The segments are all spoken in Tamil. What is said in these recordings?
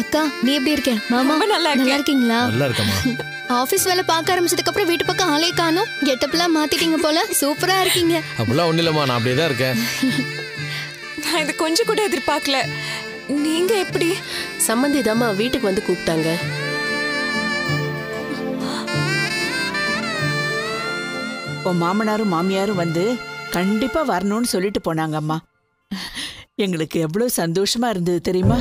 அக்கா நீ எப்படி இருக்க மாமா ரொம்ப நல்லா இருக்கேன். நல்லா இருக்கீங்களா நல்லா இருக்கம்மா ஆபீஸ் வேலை பார்க்க ஆரம்பிச்சதுக்கு அப்புறம் வீட்டு பக்கம் ஆளே காணும் கெட்டப்லாம் மாத்திட்டீங்க போல சூப்பரா இருக்கீங்க அப்படிலாம் ஒன்றும் இல்லைம்மா நான் அப்படியே தான் இருக்கேன் நான் இது கொஞ்சம் கூட எதிர்பார்க்கல நீங்க எப்படி சம்மந்தி தாம்மா வீட்டுக்கு வந்து கூப்பிட்டாங்க உன் மாமனாரும் மாமியாரும் வந்து கண்டிப்பா வரணும்னு சொல்லிட்டு போனாங்க அம்மா எங்களுக்கு எவ்வளவு சந்தோஷமா இருந்தது தெரியுமா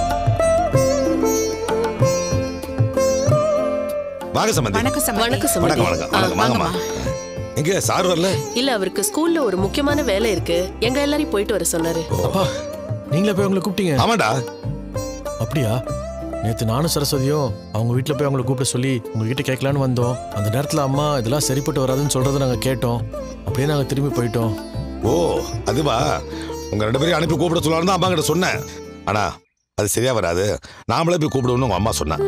வாங்க சம்பந்தி வணக்கம் சம்பந்தி வணக்கம் சம்மந்தி வணக்கம் வணக்கம் வணக்கம் வாங்கம்மா எங்க சார் வரல இல்ல அவருக்கு ஸ்கூல்ல ஒரு முக்கியமான வேலை இருக்கு எங்க எல்லாரையும் போயிட்டு வர சொன்னாரு அப்பா நீங்களே போய் அவங்களை கூப்பிட்டீங்க ஆமாடா அப்படியா நேற்று நானும் சரஸ்வதியும் அவங்க வீட்டில் போய் அவங்களை கூப்பிட சொல்லி உங்ககிட்ட கேட்கலான்னு வந்தோம் அந்த நேரத்தில் அம்மா இதெல்லாம் சரிப்பட்டு வராதுன்னு சொல்கிறத நாங்கள் கேட்டோம் அப்படியே நாங்கள் திரும்பி போயிட்டோம் ஓ அதுவா உங்க ரெண்டு பேரையும் அனுப்பி கூப்பிட சொல்லலாம்னு தான் அம்மா கிட்ட சொன்னேன் ஆனா அது சரியா வராது நாமளே போய் கூப்பிடுவோம்னு உங்க அம்மா சொன்னேன்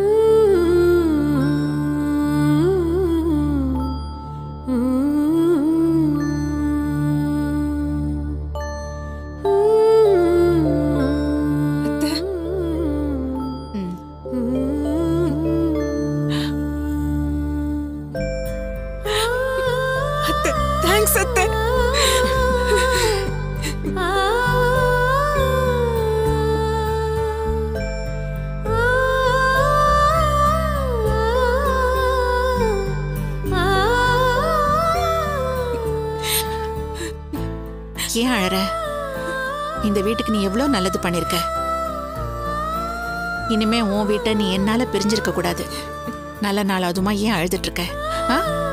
அத்தை தேங்க்ஸ் அத்தை ஏன் அழற இந்த வீட்டுக்கு நீ எவ்வளவு நல்லது பண்ணிருக்க இனிமே உன் வீட்டை நீ என்னால பிரிஞ்சிருக்க கூடாது நல்ல நாள் அதுமா ஏன் அழுதுட்டு இருக்க ஆ